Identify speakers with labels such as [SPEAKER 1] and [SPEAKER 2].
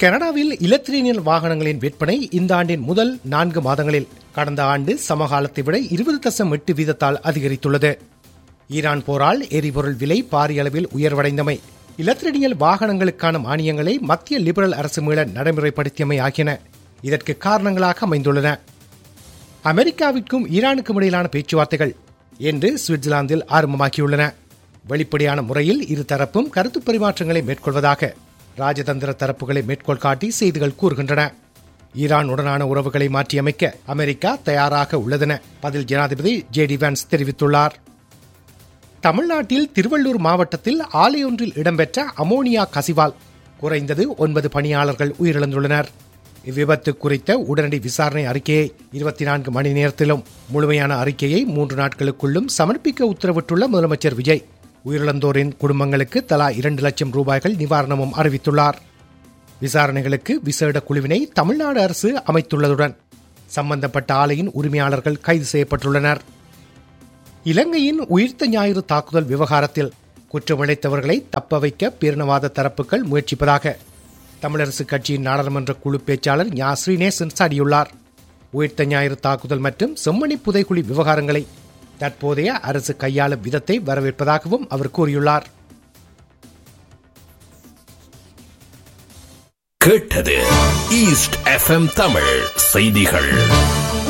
[SPEAKER 1] கனடாவில் இலத்திரனியல் வாகனங்களின் விற்பனை இந்த ஆண்டின் முதல் நான்கு மாதங்களில் கடந்த ஆண்டு சமகாலத்தை விட இருபது தசம் எட்டு வீதத்தால் அதிகரித்துள்ளது ஈரான் போரால் எரிபொருள் விலை பாரிய அளவில் உயர்வடைந்தமை இலத்திரனியல் வாகனங்களுக்கான மானியங்களை மத்திய லிபரல் அரசு மீள நடைமுறைப்படுத்தியமை ஆகியன இதற்கு காரணங்களாக அமைந்துள்ளன அமெரிக்காவிற்கும் ஈரானுக்கும் இடையிலான பேச்சுவார்த்தைகள் என்று சுவிட்சர்லாந்தில் ஆரம்பமாகியுள்ளன வெளிப்படையான முறையில் இருதரப்பும் கருத்து பரிமாற்றங்களை மேற்கொள்வதாக ராஜதந்திர தரப்புகளை மேற்கோள் காட்டி செய்திகள் கூறுகின்றன ஈரானுடனான உறவுகளை மாற்றியமைக்க அமெரிக்கா தயாராக உள்ளதென பதில் ஜனாதிபதி ஜே டி வான்ஸ் தெரிவித்துள்ளார் தமிழ்நாட்டில் திருவள்ளூர் மாவட்டத்தில் ஆலையொன்றில் இடம்பெற்ற அமோனியா கசிவால் குறைந்தது ஒன்பது பணியாளர்கள் உயிரிழந்துள்ளனர் இவ்விபத்து குறித்த உடனடி விசாரணை அறிக்கையை இருபத்தி நான்கு மணி நேரத்திலும் முழுமையான அறிக்கையை மூன்று நாட்களுக்குள்ளும் சமர்ப்பிக்க உத்தரவிட்டுள்ள முதலமைச்சர் விஜய் உயிரிழந்தோரின் குடும்பங்களுக்கு தலா இரண்டு லட்சம் ரூபாய்கள் நிவாரணமும் அறிவித்துள்ளார் விசாரணைகளுக்கு விசேட குழுவினை தமிழ்நாடு அரசு அமைத்துள்ளதுடன் சம்பந்தப்பட்ட ஆலையின் உரிமையாளர்கள் கைது செய்யப்பட்டுள்ளனர் இலங்கையின் உயிர்த்த ஞாயிறு தாக்குதல் விவகாரத்தில் குற்றமிழைத்தவர்களை தப்ப வைக்க பேரினவாத தரப்புகள் முயற்சிப்பதாக தமிழரசு கட்சியின் நாடாளுமன்ற குழு பேச்சாளர் ஞா ஸ்ரீநேசன் சாடியுள்ளார் உயிர்த்த ஞாயிறு தாக்குதல் மற்றும் செம்மணி புதைக்குழி விவகாரங்களை தற்போதைய அரசு கையாளும் விதத்தை வரவேற்பதாகவும் அவர் கூறியுள்ளார்
[SPEAKER 2] கேட்டது ஈஸ்ட் எஃப்எம் தமிழ் செய்திகள்